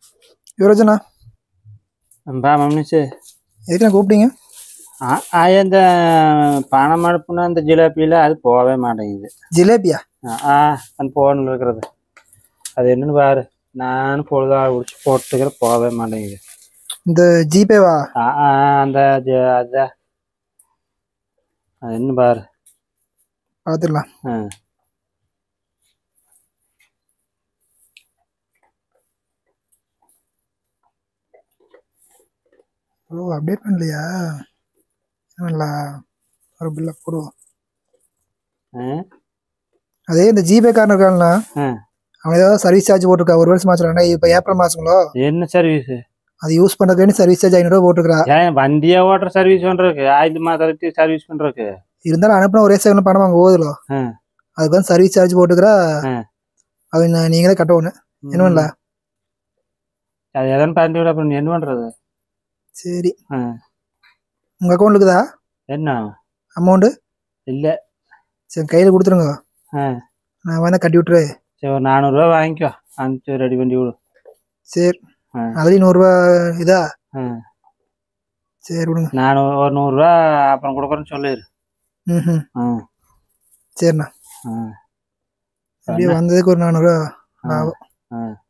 யுவராஜண்ணா பா மம்னிச்சு எதுக்குண்ணா கூப்பிட்டீங்க ஆயா இந்த பணம் அனுப்புனா அந்த ஜிலேபியில் அது போகவே மாட்டேங்குது ஜிலேபியா ஆ, ஆ அந்த போனில் இருக்கிறது அது என்னன்னு பாரு நானும் பொழுதா குடிச்சு போட்டுக்கிற போகவே மாட்டேங்குது இந்த ஜிபேவா ஆ ஆ அந்த ஜ- அதான் அது என்ன பாரு பார்த்துக்கலாம் ஆ ஓ அப்டேட் பண்ணலையா பண்ணலாம் ஒரு பில்லை போடுவோம் ஆ அதே இந்த ஜிபே காரன் இருக்காங்களா ஆ. அவன் ஏதாவது சர்வீஸ் சார்ஜ் போட்டிருக்கா ஒரு வருஷம் மாசம் இப்போ ஏப்ரல் மாசங்களோ என்ன சர்வீஸ் அது யூஸ் பண்ணுறதுக்கு சர்வீஸ் சார்ஜ் ஐநூறுரூவா போட்டிருக்கா ஏன் வண்டியை ஓட்டுற சர்வீஸ் பண்றதுக்கு ஐந்து மாதத்துக்கு சர்வீஸ் பண்றதுக்கு இருந்தாலும் அனுப்பின ஒரே செகண்ட் பணம் அங்கே ஓதுலோ ஆ. அதுக்கு வந்து சர்வீஸ் சார்ஜ் போட்டுக்கிறா ஆ. அவன் நீங்களே கட்டணும் என்ன பண்ணல அது எதன்னு பார்த்து விட அப்புறம் என்ன பண்றது சரி ஆ. உங்கள் அக்கௌண்ட் இருக்குதா என்ன அமௌண்ட்டு இல்ல சரி கையில் கொடுத்துருங்க ஆ. நான் வேணா கட்டி விட்டுரு சரி ஒரு நானூறுரூவா வாங்கிக்கோ அனுப்பிச்சு ரெடி பண்ணி விடு சரி ஆ. அதுலேயும் நூறுரூவா இதா ஆ. சரி விடுங்க நான் ஒரு நூறுரூவா அப்புறம் கொடுக்குறேன்னு சொல்லிடு ம் ஆ சரிண்ணா ஆ அப்படியே வந்ததுக்கு ஒரு நானூறுரூவா ஆ. லாபம் ஆ